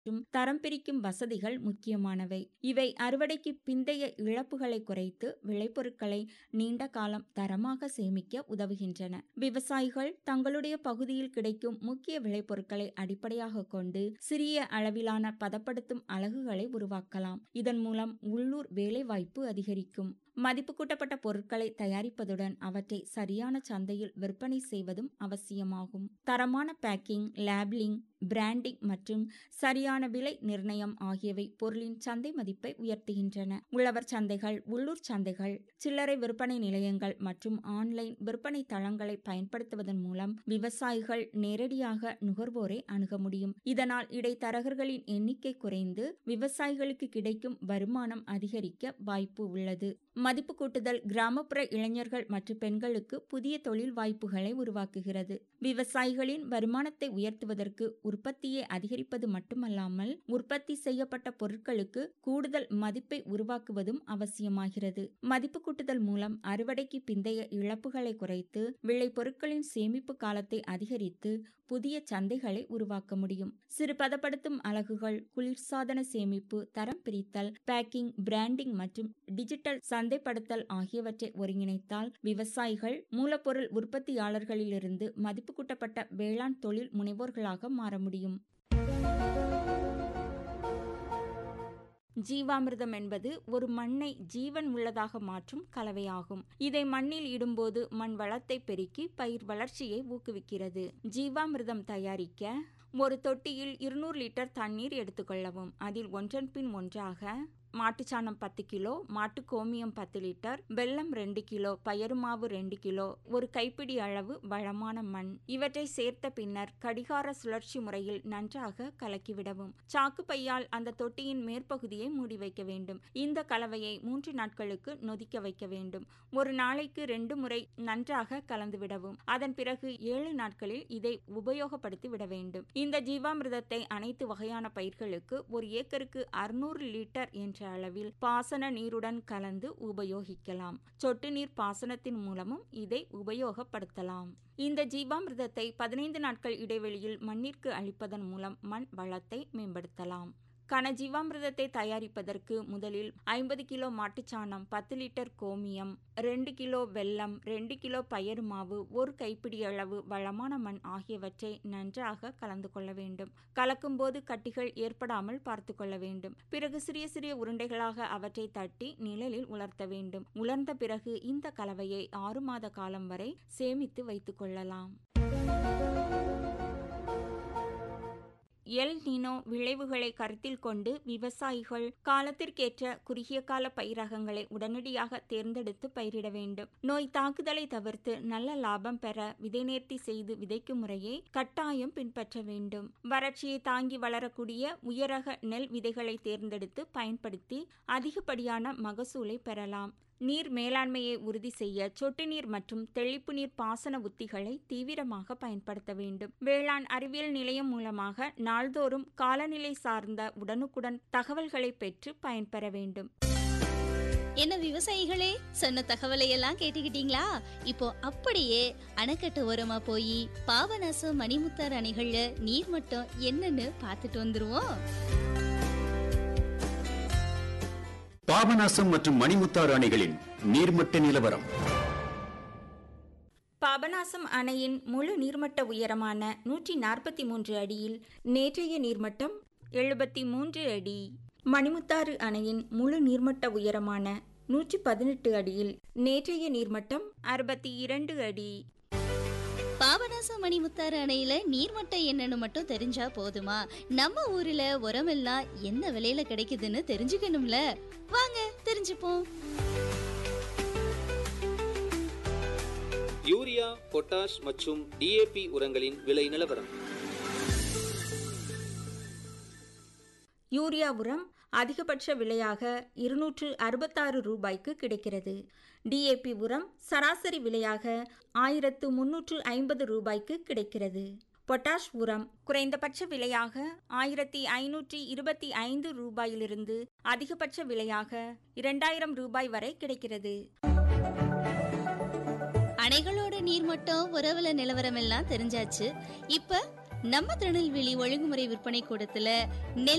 மற்றும் தரம் பிரிக்கும் வசதிகள் முக்கியமானவை இவை அறுவடைக்கு பிந்தைய இழப்புகளை குறைத்து விளைபொருட்களை நீண்ட காலம் தரமாக சேமிக்க உதவுகின்றன விவசாயிகள் தங்களுடைய பகுதியில் கிடைக்கும் முக்கிய விளைபொருட்களை அடிப்படையாக கொண்டு சிறிய அளவிலான பதப்படுத்தும் அலகுகளை உருவாக்கலாம் இதன் மூலம் உள்ளூர் வேலைவாய்ப்பு அதிகரிக்கும் மதிப்பு கூட்டப்பட்ட பொருட்களை தயாரிப்பதுடன் அவற்றை சரியான சந்தையில் விற்பனை செய்வதும் அவசியமாகும் தரமான பேக்கிங் லேபிளிங் பிராண்டிங் மற்றும் சரியான விலை நிர்ணயம் ஆகியவை பொருளின் சந்தை மதிப்பை உயர்த்துகின்றன உழவர் சந்தைகள் உள்ளூர் சந்தைகள் சில்லறை விற்பனை நிலையங்கள் மற்றும் ஆன்லைன் விற்பனை தளங்களை பயன்படுத்துவதன் மூலம் விவசாயிகள் நேரடியாக நுகர்வோரை அணுக முடியும் இதனால் இடைத்தரகர்களின் எண்ணிக்கை குறைந்து விவசாயிகளுக்கு கிடைக்கும் வருமானம் அதிகரிக்க வாய்ப்பு உள்ளது மதிப்பு கூட்டுதல் கிராமப்புற இளைஞர்கள் மற்றும் பெண்களுக்கு புதிய தொழில் வாய்ப்புகளை உருவாக்குகிறது விவசாயிகளின் வருமானத்தை உயர்த்துவதற்கு உற்பத்தியை அதிகரிப்பது மட்டுமல்லாமல் உற்பத்தி செய்யப்பட்ட பொருட்களுக்கு கூடுதல் மதிப்பை உருவாக்குவதும் அவசியமாகிறது மதிப்பு கூட்டுதல் மூலம் அறுவடைக்கு பிந்தைய இழப்புகளை குறைத்து விளைபொருட்களின் சேமிப்பு காலத்தை அதிகரித்து புதிய சந்தைகளை உருவாக்க முடியும் சிறு பதப்படுத்தும் அலகுகள் குளிர்சாதன சேமிப்பு தரம் பிரித்தல் பேக்கிங் பிராண்டிங் மற்றும் டிஜிட்டல் சந்தைப்படுத்தல் ஆகியவற்றை ஒருங்கிணைத்தால் விவசாயிகள் மூலப்பொருள் உற்பத்தியாளர்களிலிருந்து மதிப்பு கூட்டப்பட்ட வேளாண் தொழில் முனைவோர்களாக மாற முடியும் ஜீவாமிர்தம் என்பது ஒரு மண்ணை ஜீவன் உள்ளதாக மாற்றும் கலவையாகும் இதை மண்ணில் இடும்போது மண் வளத்தை பெருக்கி பயிர் வளர்ச்சியை ஊக்குவிக்கிறது ஜீவாமிர்தம் தயாரிக்க ஒரு தொட்டியில் இருநூறு லிட்டர் தண்ணீர் எடுத்துக்கொள்ளவும் அதில் ஒன்றன் பின் ஒன்றாக மாட்டுச்சாணம் பத்து கிலோ மாட்டு கோமியம் பத்து லிட்டர் வெல்லம் ரெண்டு கிலோ பயறு மாவு ரெண்டு கிலோ ஒரு கைப்பிடி அளவு வளமான மண் இவற்றை சேர்த்த பின்னர் கடிகார சுழற்சி முறையில் நன்றாக கலக்கிவிடவும் சாக்கு பையால் அந்த தொட்டியின் மேற்பகுதியை மூடி வைக்க வேண்டும் இந்த கலவையை மூன்று நாட்களுக்கு நொதிக்க வைக்க வேண்டும் ஒரு நாளைக்கு ரெண்டு முறை நன்றாக கலந்துவிடவும் அதன் பிறகு ஏழு நாட்களில் இதை உபயோகப்படுத்தி விட வேண்டும் இந்த ஜீவாமிர்தத்தை அனைத்து வகையான பயிர்களுக்கு ஒரு ஏக்கருக்கு அறுநூறு லிட்டர் என்ற அளவில் பாசன நீருடன் கலந்து உபயோகிக்கலாம் சொட்டு நீர் பாசனத்தின் மூலமும் இதை உபயோகப்படுத்தலாம் இந்த ஜீவாமிர்தத்தை பதினைந்து நாட்கள் இடைவெளியில் மண்ணிற்கு அளிப்பதன் மூலம் மண் வளத்தை மேம்படுத்தலாம் கன ஜீவாமிர்தத்தை தயாரிப்பதற்கு முதலில் ஐம்பது கிலோ மாட்டுச்சாணம் பத்து லிட்டர் கோமியம் ரெண்டு கிலோ வெல்லம் ரெண்டு கிலோ பயறு மாவு ஒரு கைப்பிடி அளவு வளமான மண் ஆகியவற்றை நன்றாக கலந்து கொள்ள வேண்டும் கலக்கும்போது கட்டிகள் ஏற்படாமல் பார்த்து கொள்ள வேண்டும் பிறகு சிறிய சிறிய உருண்டைகளாக அவற்றை தட்டி நிழலில் உலர்த்த வேண்டும் உலர்ந்த பிறகு இந்த கலவையை ஆறு மாத காலம் வரை சேமித்து வைத்துக் கொள்ளலாம் எல் நினோ விளைவுகளை கருத்தில் கொண்டு விவசாயிகள் காலத்திற்கேற்ற குறுகிய கால பயிரகங்களை உடனடியாக தேர்ந்தெடுத்து பயிரிட வேண்டும் நோய் தாக்குதலை தவிர்த்து நல்ல லாபம் பெற விதை நேர்த்தி செய்து விதைக்கும் முறையை கட்டாயம் பின்பற்ற வேண்டும் வறட்சியை தாங்கி வளரக்கூடிய உயரக நெல் விதைகளை தேர்ந்தெடுத்து பயன்படுத்தி அதிகப்படியான மகசூலை பெறலாம் நீர் மேலாண்மையை உறுதி செய்ய சொட்டு நீர் மற்றும் தெளிப்பு நீர் பாசன உத்திகளை தீவிரமாக பயன்படுத்த வேண்டும் வேளாண் அறிவியல் நிலையம் மூலமாக நாள்தோறும் காலநிலை சார்ந்த உடனுக்குடன் தகவல்களை பெற்று பயன்பெற வேண்டும் என்ன விவசாயிகளே சொன்ன தகவலை எல்லாம் கேட்டுக்கிட்டீங்களா இப்போ அப்படியே அணைக்கட்டு ஓரமா போய் பாபநாசம் மணிமுத்தார் அணைகள்ல நீர் மட்டம் என்னன்னு பார்த்துட்டு வந்துருவோம் பாபநாசம் மற்றும் மணிமுத்தாறு அணைகளின் நீர்மட்ட நிலவரம் பாபநாசம் அணையின் முழு நீர்மட்ட உயரமான நூற்றி நாற்பத்தி மூன்று அடியில் நேற்றைய நீர்மட்டம் எழுபத்தி மூன்று அடி மணிமுத்தாறு அணையின் முழு நீர்மட்ட உயரமான நூற்றி பதினெட்டு அடியில் நேற்றைய நீர்மட்டம் அறுபத்தி இரண்டு அடி பாபநாசம் மணிமுத்தாறு அணையில நீர்மட்டம் என்னன்னு மட்டும் தெரிஞ்சா போதுமா நம்ம ஊர்ல உரமெல்லாம் என்ன விலையில கிடைக்குதுன்னு தெரிஞ்சுக்கணும்ல வாங்க தெரிஞ்சுப்போம் யூரியா பொட்டாஷ் மற்றும் டிஏபி உரங்களின் விலை நிலவரம் யூரியா உரம் அதிகபட்ச விலையாக இருநூற்று அறுபத்தாறு ரூபாய்க்கு கிடைக்கிறது டிஏபி உரம் சராசரி விலையாக ஆயிரத்து முன்னூற்று ஐம்பது ரூபாய்க்கு கிடைக்கிறது பொட்டாஷ் உரம் குறைந்தபட்ச விலையாக ஆயிரத்தி ஐநூற்றி இருபத்தி ஐந்து ரூபாயிலிருந்து அதிகபட்ச விலையாக இரண்டாயிரம் ரூபாய் வரை கிடைக்கிறது அணைகளோட நீர்மட்டம் உறவுல நிலவரம் எல்லாம் தெரிஞ்சாச்சு இப்ப நம்ம திருநெல்வேலி ஒழுங்குமுறை விற்பனை கூடத்துல நெல்